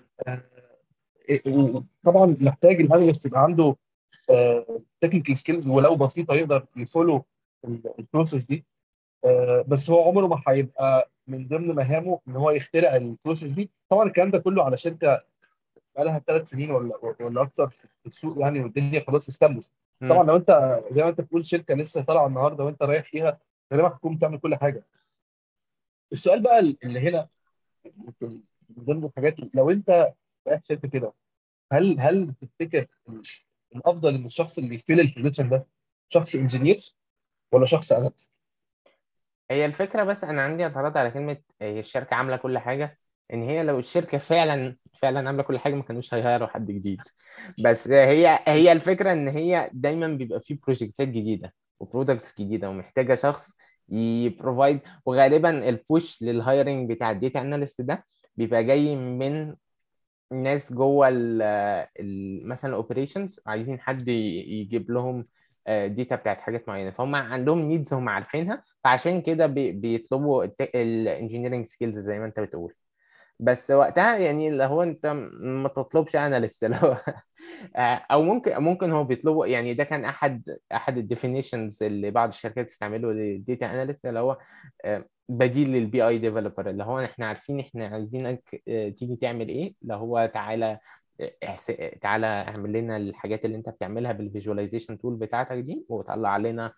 [SPEAKER 2] طبعا محتاج الاناليست يبقى عنده تكنيكال سكيلز ولو بسيطه يقدر يفولو البروسيس دي آه، بس هو عمره ما هيبقى من ضمن مهامه ان هو يخترع البروسيس دي طبعا الكلام ده كله على شركه بقى لها ثلاث سنين ولا ولا اكتر في السوق يعني والدنيا خلاص استمت طبعا
[SPEAKER 1] مم.
[SPEAKER 2] لو انت زي ما انت بتقول شركه لسه طالعه النهارده وانت رايح فيها غالبا هتكون بتعمل كل حاجه السؤال بقى اللي هنا يمكن من ضمن الحاجات لو انت رايح شركه كده هل هل تفتكر ال- الافضل ان الشخص اللي يفيل البوزيشن ده شخص انجينير ولا شخص اناليست؟
[SPEAKER 1] هي الفكرة بس أنا عندي اعتراض على كلمة هي الشركة عاملة كل حاجة إن هي لو الشركة فعلا فعلا عاملة كل حاجة ما كانوش هيغيروا حد جديد بس هي هي الفكرة إن هي دايما بيبقى في بروجكتات جديدة وبرودكتس جديدة ومحتاجة شخص يبروفايد وغالبا البوش للهايرنج بتاع الديتا اناليست ده بيبقى جاي من ناس جوه ال ال- مثلا الاوبريشنز عايزين حد ي- يجيب لهم ديتا بتاعت حاجات معينه فهم عندهم نيدز هم عارفينها فعشان كده بي- بيطلبوا الانجينيرنج سكيلز زي ما انت بتقول بس وقتها يعني اللي هو انت م- ما تطلبش اناليست اللي هو او ممكن ممكن هو بيطلبوا يعني ده كان احد احد الديفينيشنز اللي بعض الشركات تستعمله للديتا اناليست اللي هو آه، بديل للبي اي ديفلوبر اللي هو احنا عارفين احنا عايزينك آه، تيجي تعمل ايه اللي هو تعالى آه، احس- تعالى اعمل لنا الحاجات اللي انت بتعملها بالفيجواليزيشن تول بتاعتك دي وطلع لنا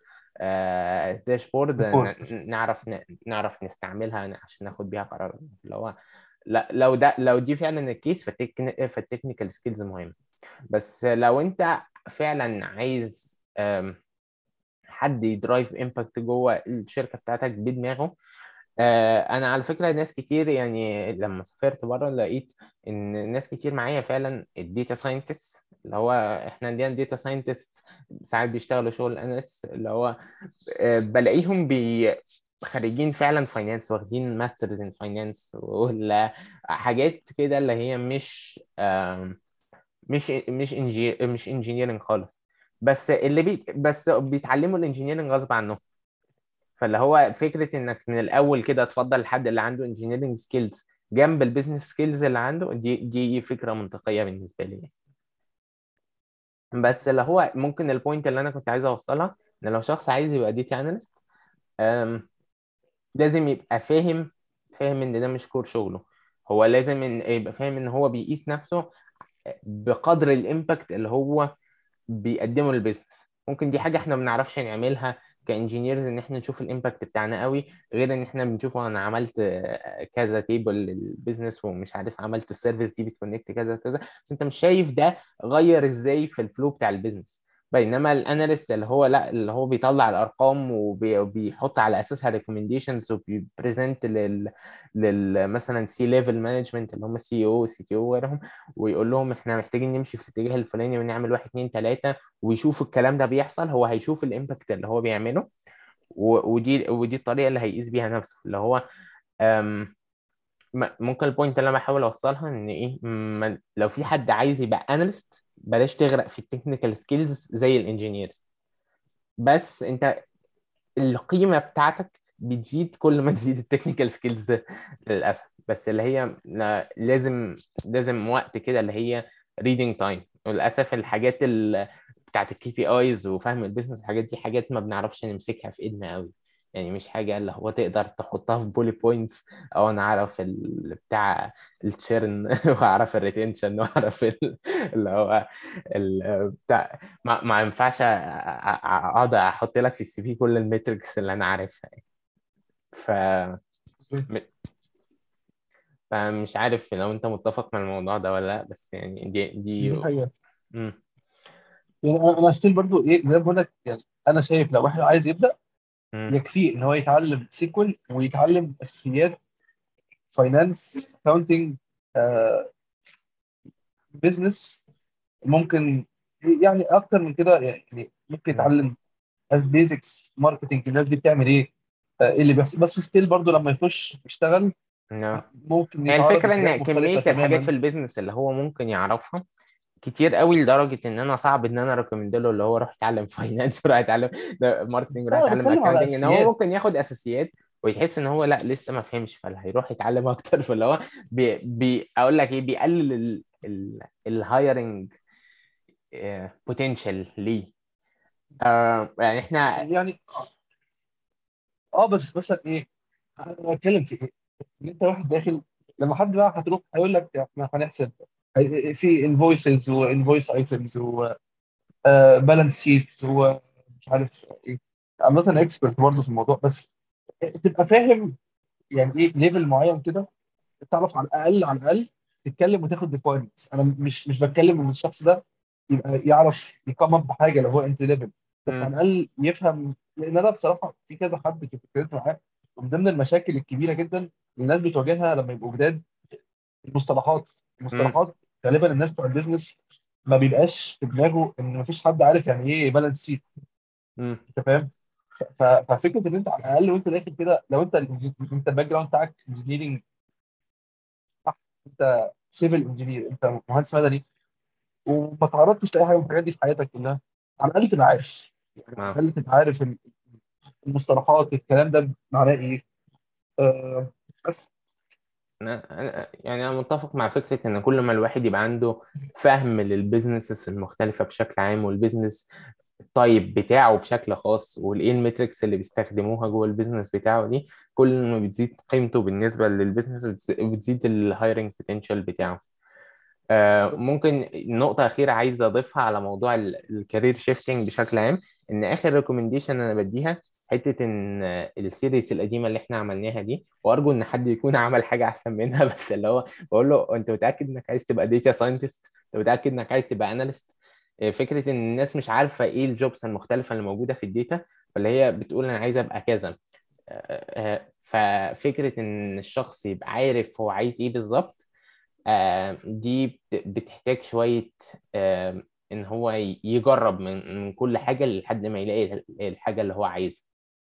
[SPEAKER 1] داشبورد
[SPEAKER 2] ريبورت
[SPEAKER 1] نعرف ن- نعرف نستعملها عشان ناخد بيها قرار اللي هو لا لو ده لو دي فعلا الكيس فالتكن- فالتكنيكال سكيلز مهمه بس لو انت فعلا عايز آم، حد يدرايف امباكت جوه الشركه بتاعتك بدماغه آه، انا على فكره ناس كتير يعني لما سافرت بره لقيت ان ناس كتير معايا فعلا الديتا ساينتست اللي هو احنا عندنا ديتا ساينتست ساعات بيشتغلوا شغل اناليست اللي هو آه، بلاقيهم بي خريجين فعلا فاينانس واخدين ماسترز ان فاينانس ولا حاجات كده اللي هي مش آم، مش مش انجي مش انجينيرنج خالص بس اللي بي بس بيتعلموا الانجينيرنج غصب عنهم فاللي هو فكره انك من الاول كده تفضل الحد اللي عنده انجينيرنج سكيلز جنب البيزنس سكيلز اللي عنده دي دي فكره منطقيه بالنسبه لي يعني. بس اللي هو ممكن البوينت اللي انا كنت عايز اوصلها ان لو شخص عايز يبقى ديتا اناليست لازم يبقى فاهم فاهم ان ده مش كور شغله هو لازم إن يبقى فاهم ان هو بيقيس نفسه بقدر الامباكت اللي هو بيقدمه للبيزنس ممكن دي حاجه احنا ما بنعرفش نعملها كانجينيرز ان احنا نشوف الامباكت بتاعنا قوي غير ان احنا بنشوفه انا عملت آه، كذا تيبل للبيزنس ومش عارف عملت السيرفيس دي بتكونكت كذا كذا بس انت مش شايف ده غير ازاي في الفلو بتاع البيزنس بينما الاناليست اللي هو لا اللي هو بيطلع الارقام وبي- وبيحط على اساسها ريكومنديشنز وبيبريزنت لل لل مثلا سي ليفل مانجمنت اللي هم السي او والسي تي او وغيرهم ويقول لهم احنا محتاجين نمشي في الاتجاه الفلاني ونعمل واحد اتنين تلاته ويشوف الكلام ده بيحصل هو هيشوف الامباكت اللي هو بيعمله و- ودي ودي الطريقه اللي هيقيس بيها نفسه اللي هو أم، م- ممكن البوينت اللي انا بحاول اوصلها ان ايه م- لو في حد عايز يبقى اناليست بلاش تغرق في التكنيكال سكيلز زي الانجينيرز بس انت القيمه بتاعتك بتزيد كل ما تزيد التكنيكال سكيلز للاسف بس اللي هي لا- لازم لازم وقت كده اللي هي ريدنج تايم وللاسف الحاجات ال... بتاعت الكي بي ايز وفهم البيزنس الحاجات دي حاجات ما بنعرفش نمسكها في ايدنا قوي يعني مش حاجه اللي هو تقدر تحطها في بولي بوينتس او انا اعرف ال... بتاع التشيرن واعرف الريتنشن واعرف ال... اللي هو ال... بتاع ما, ما ينفعش أ- أ- اقعد احط لك في السي في كل الميتريكس اللي انا عارفها يعني. ف فمش عارف لو انت متفق مع الموضوع ده ولا لا بس يعني دي دي
[SPEAKER 2] دي حقيقة
[SPEAKER 1] مم.
[SPEAKER 2] يعني انا أنا ستيل برضو ايه زي ما بقول لك يعني انا شايف لو واحد عايز يبدا
[SPEAKER 1] مم.
[SPEAKER 2] يكفيه ان هو يتعلم سيكوال ويتعلم اساسيات فاينانس اكاونتنج بزنس ممكن يعني اكتر من كده يعني ممكن
[SPEAKER 1] مم.
[SPEAKER 2] يتعلم بيزكس ماركتنج الناس دي بتعمل ايه آه، ايه اللي بيحصل بس ستيل برضو لما يخش يشتغل
[SPEAKER 1] no.
[SPEAKER 2] ممكن
[SPEAKER 1] هي
[SPEAKER 2] يتعرض
[SPEAKER 1] الفكرة
[SPEAKER 2] لحاجات
[SPEAKER 1] إن
[SPEAKER 2] مختلفة
[SPEAKER 1] كمية الحاجات في
[SPEAKER 2] تماما
[SPEAKER 1] البيزنس اللي هو ممكن يعرفها كتير قوي لدرجة إن أنا صعب إن أنا ريكومند له اللي هو روح اتعلم فاينانس روح اتعلم ماركتنج روح
[SPEAKER 2] لا انا
[SPEAKER 1] اتعلم
[SPEAKER 2] بتكلم على
[SPEAKER 1] أكاونتنج إن هو
[SPEAKER 2] اساسيات
[SPEAKER 1] ممكن ياخد أساسيات ويحس إن هو لا لسه ما فهمش فلا هيروح يتعلم أكتر فاللي هو بي, بي أقول لك إيه بيقلل الهايرنج بوتنشال ليه آه يعني إحنا
[SPEAKER 2] يعني اه بس مثلا ايه انا بتكلم في ايه ان انت واحد داخل لما حد بقى هتروح هيقول لك احنا هنحسب في انفويسز وانفويس ايتمز وبالانس شيت ومش عارف ايه I'm not an expert برضه في الموضوع بس تبقى فاهم يعني ايه ليفل معين كده تعرف على الاقل على الاقل تتكلم وتاخد ريكوايرمنتس انا مش مش بتكلم ان الشخص ده يبقى يعرف يقام اب بحاجه لو هو انتري ليفل بس على
[SPEAKER 1] مم.
[SPEAKER 2] الاقل يفهم لان انا بصراحه في كذا حد كنت اتكلمت معاه ومن ضمن المشاكل الكبيره جدا اللي الناس بتواجهها لما يبقوا جداد المصطلحات
[SPEAKER 1] مم.
[SPEAKER 2] المصطلحات غالبا الناس بتوع البيزنس ما بيبقاش في دماغه ان مفيش حد عارف يعني ايه بالانس شيت
[SPEAKER 1] مم.
[SPEAKER 2] انت فاهم ف- ففكره ان انت على الاقل وانت داخل كده لو انت انت الباك جراوند بتاعك انجينيرنج انت سيفل انجينير انت مهندس مدني وما تعرضتش لاي حاجه من الحاجات دي في حياتك كلها على الاقل تبقى عارف يعني على
[SPEAKER 1] آه.
[SPEAKER 2] الاقل تبقى عارف المصطلحات الكلام ده معناه ايه آه بس
[SPEAKER 1] أنا أنا- يعني أنا متفق مع فكرة إن كل ما الواحد يبقى عنده فهم للبيزنسز المختلفة بشكل عام والبيزنس الطيب بتاعه بشكل خاص والايه الميتريكس اللي بيستخدموها جوه البيزنس بتاعه دي كل ما بتزيد قيمته بالنسبة للبيزنس بتز- بتزيد الهايرنج بوتنشال بتاعه آه، ممكن نقطة أخيرة عايز أضيفها على موضوع الكارير شيفتنج بشكل عام إن آخر ريكومنديشن أنا بديها حتة إن السيريز القديمة اللي إحنا عملناها دي وأرجو إن حد يكون عمل حاجة أحسن منها بس اللي هو بقول له أنت متأكد إنك عايز تبقى داتا ساينتست؟ أنت متأكد إنك عايز تبقى أناليست؟ فكرة إن الناس مش عارفة إيه الجوبس المختلفة اللي موجودة في الداتا ولا هي بتقول أنا عايز أبقى كذا آه، آه، ففكرة إن الشخص يبقى عارف هو عايز إيه بالظبط آه، دي بت- بتحتاج شوية آه، إن هو ي- يجرب من من كل حاجة لحد ما يلاقي الحاجة اللي هو عايزها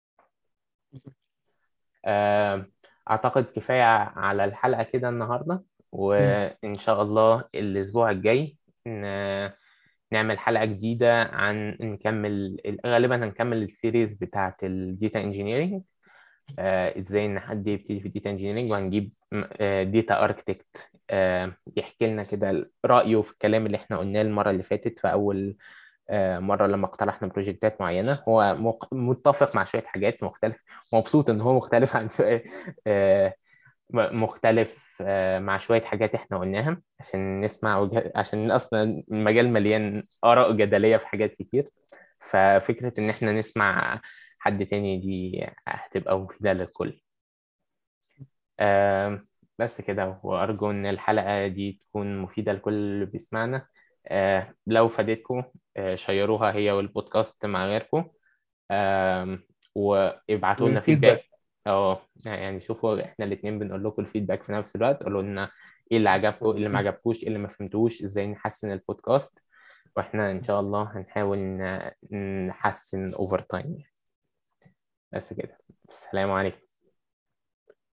[SPEAKER 1] آه، أعتقد كفاية على الحلقة كده النهاردة
[SPEAKER 2] مم.
[SPEAKER 1] وإن شاء الله الأسبوع الجاي ن- نعمل حلقة جديدة عن نكمل غالبا هنكمل السيريز بتاعت الديتا انجينيرينج آه، ازاي ان حد يبتدي في الديتا انجينيرنج وهنجيب ديتا اركتكت يحكي لنا كده رأيه في الكلام اللي احنا قلناه المرة اللي فاتت في أول آه، مرة لما اقترحنا بروجكتات معينة هو مق- متفق مع شوية حاجات مختلف مبسوط إن هو مختلف عن شوية آه، م- مختلف آه، مع شوية حاجات احنا قلناها عشان نسمع وجه... عشان أصلا المجال مليان آراء جدلية في حاجات كتير ففكرة إن احنا نسمع حد تاني دي هتبقى مفيدة للكل آم، بس كده وأرجو إن الحلقة دي تكون مفيدة لكل اللي بيسمعنا آه، لو فادتكم آه، شيروها هي والبودكاست مع غيركم آم، وابعتوا لنا
[SPEAKER 2] والفيدباك
[SPEAKER 1] فيدباك اه يعني شوفوا احنا الاتنين بنقول لكم الفيدباك في نفس الوقت قولوا لنا ايه اللي عجبكم ايه اللي ما عجبكوش ايه اللي ما فهمتوش ازاي نحسن البودكاست واحنا ان شاء الله هنحاول ن- نحسن اوفر تايم بس كده السلام عليكم